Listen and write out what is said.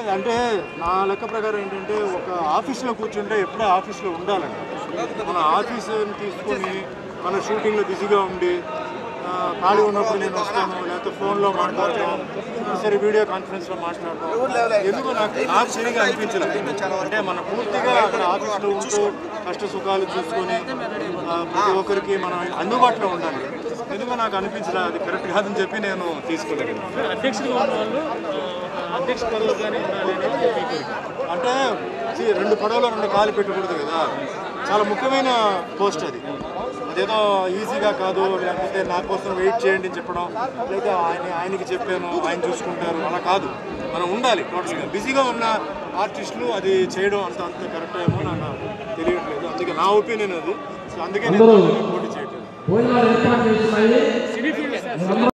అంటే నా లెక్క ప్రకారం ఏంటంటే ఒక ఆఫీస్లో కూర్చుంటే ఎప్పుడూ ఆఫీస్లో ఉండాలండి మన ఆఫీస్ని తీసుకొని మన షూటింగ్లో బిజీగా ఉండి ఆ, ఖాళీ ఉన్నప్పుడు నేను వస్తాను లేకపోతే ఫోన్లో మాట్లాడటం సరే వీడియో కాన్ఫరెన్స్లో మాట్లాడటం ఎందుకు నాకు నాకు సరిగా అనిపించలేదు అంటే మన పూర్తిగా అక్కడ ఆఫీస్లో ఉంటూ కష్ట సుఖాలు చూసుకొని ఆ, ప్రతి ఒక్కరికి మనం అందుబాటులో ఉండాలి ఎందుకు నాకు అనిపించలేదు అది కరెక్ట్ కాదని చెప్పి నేను తీసుకోలేదు అధ్యక్షుడిగా ఉన్న వాళ్ళు ఆ, అధ్యక్ష పదవి కానీ ఉండాలి అనేది మీ కోరిక అంటే see, రెండు పడవలో రెండు కాలు పెట్టకూడదు కదా చాలా ముఖ్యమైన పోస్ట్ అది అదేదో ఈజీగా కాదు లేకపోతే నా కోసం వెయిట్ చేయండి అని చెప్పడం లేదా ఆయన ఆయనకి చెప్పాను ఆయన చూసుకుంటారు అలా కాదు మనం ఉండాలి టోటల్గా బిజీగా ఉన్న ఆర్టిస్టులు అది చేయడం అంత అంత కరెక్ట్ ఏమో నాకు తెలియట్లేదు అందుకే నా ఒపీనియన్ అది సో అందుకే నేను దాన్ని పోటీ చేయట్లేదు సినీ ఫీల్డ్